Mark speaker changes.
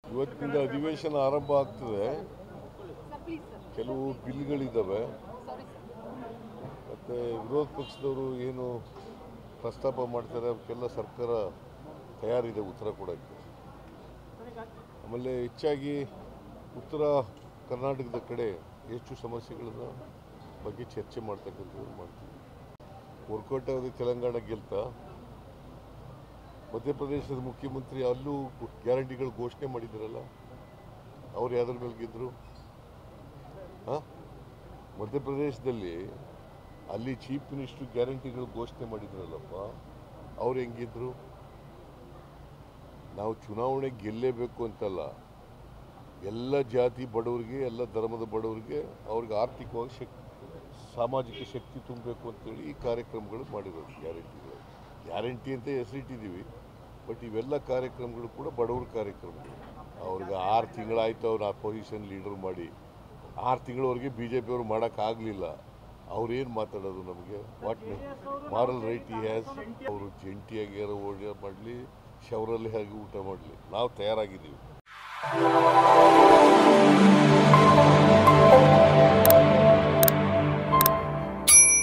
Speaker 1: ಇವತ್ತಿನಿಂದ ಅಧಿವೇಶನ ಆರಂಭ ಆಗ್ತದೆ ಕೆಲವು ಬಿಲ್ಗಳಿದ್ದಾವೆ ಮತ್ತು ವಿರೋಧ ಪಕ್ಷದವರು ಏನು ಪ್ರಸ್ತಾಪ ಮಾಡ್ತಾರೆ ಅವಕ್ಕೆಲ್ಲ ಸರ್ಕಾರ ತಯಾರಿದೆ ಉತ್ತರ ಕೊಡೋಕ್ಕೆ ಆಮೇಲೆ ಹೆಚ್ಚಾಗಿ ಉತ್ತರ ಕರ್ನಾಟಕದ ಕಡೆ ಎಷ್ಟು ಸಮಸ್ಯೆಗಳನ್ನ ಬಗ್ಗೆ ಚರ್ಚೆ ಮಾಡ್ತಕ್ಕಂಥದ್ದು ಮಾಡ್ತೀವಿ ವರ್ಕೌಟ್ ಆಗೋದು ತೆಲಂಗಾಣ ಗೆಲ್ತಾ ಮಧ್ಯಪ್ರದೇಶದ ಮುಖ್ಯಮಂತ್ರಿ ಅಲ್ಲೂ ಗ್ಯಾರಂಟಿಗಳು ಘೋಷಣೆ ಮಾಡಿದ್ರಲ್ಲ ಅವ್ರು ಯಾವ್ದ್ರ ಮೇಲೆ ಗೆದ್ರು ಹಾಂ ಮಧ್ಯಪ್ರದೇಶದಲ್ಲಿ ಅಲ್ಲಿ ಚೀಫ್ ಮಿನಿಸ್ಟ್ರು ಗ್ಯಾರಂಟಿಗಳು ಘೋಷಣೆ ಮಾಡಿದ್ರಲ್ಲಪ್ಪ ಅವ್ರು ಹೆಂಗಿದ್ರು ನಾವು ಚುನಾವಣೆ ಗೆಲ್ಲೇಬೇಕು ಅಂತಲ್ಲ ಎಲ್ಲ ಜಾತಿ ಬಡವರಿಗೆ ಎಲ್ಲ ಧರ್ಮದ ಬಡವರಿಗೆ ಅವ್ರಿಗೆ ಆರ್ಥಿಕವಾಗಿ ಶಕ್ತಿ ಸಾಮಾಜಿಕ ಶಕ್ತಿ ತುಂಬಬೇಕು ಅಂತೇಳಿ ಈ ಕಾರ್ಯಕ್ರಮಗಳು ಮಾಡಿರೋದು ಗ್ಯಾರಂಟಿಗಳು ಗ್ಯಾರಂಟಿ ಅಂತ ಹೆಸರಿಟ್ಟಿದ್ದೀವಿ ಬಟ್ ಇವೆಲ್ಲ ಕಾರ್ಯಕ್ರಮಗಳು ಕೂಡ ಬಡವ್ರ ಕಾರ್ಯಕ್ರಮಗಳು ಅವ್ರಿಗೆ ಆರು ತಿಂಗಳಾಯ್ತು ಅವ್ರು ಅಪೋಸಿಷನ್ ಲೀಡರ್ ಮಾಡಿ ಆರು ತಿಂಗಳವರೆಗೆ ಬಿ ಜೆ ಪಿಯವರು ಮಾಡೋಕ್ಕಾಗಲಿಲ್ಲ ಅವ್ರೇನು ಮಾತಾಡೋದು ನಮಗೆ ವಾಟ್ ಮಾರಲ್ ರೈಟ್ ಈ ಹ್ಯಾಸ್ ಅವರು ಜಂಟಿಯಾಗಿ ಯಾರೋ ಓಡಿ ಮಾಡಲಿ ಶವರಲ್ಲಿ ಹಾಗೆ ಊಟ ಮಾಡಲಿ ನಾವು ತಯಾರಾಗಿದ್ದೀವಿ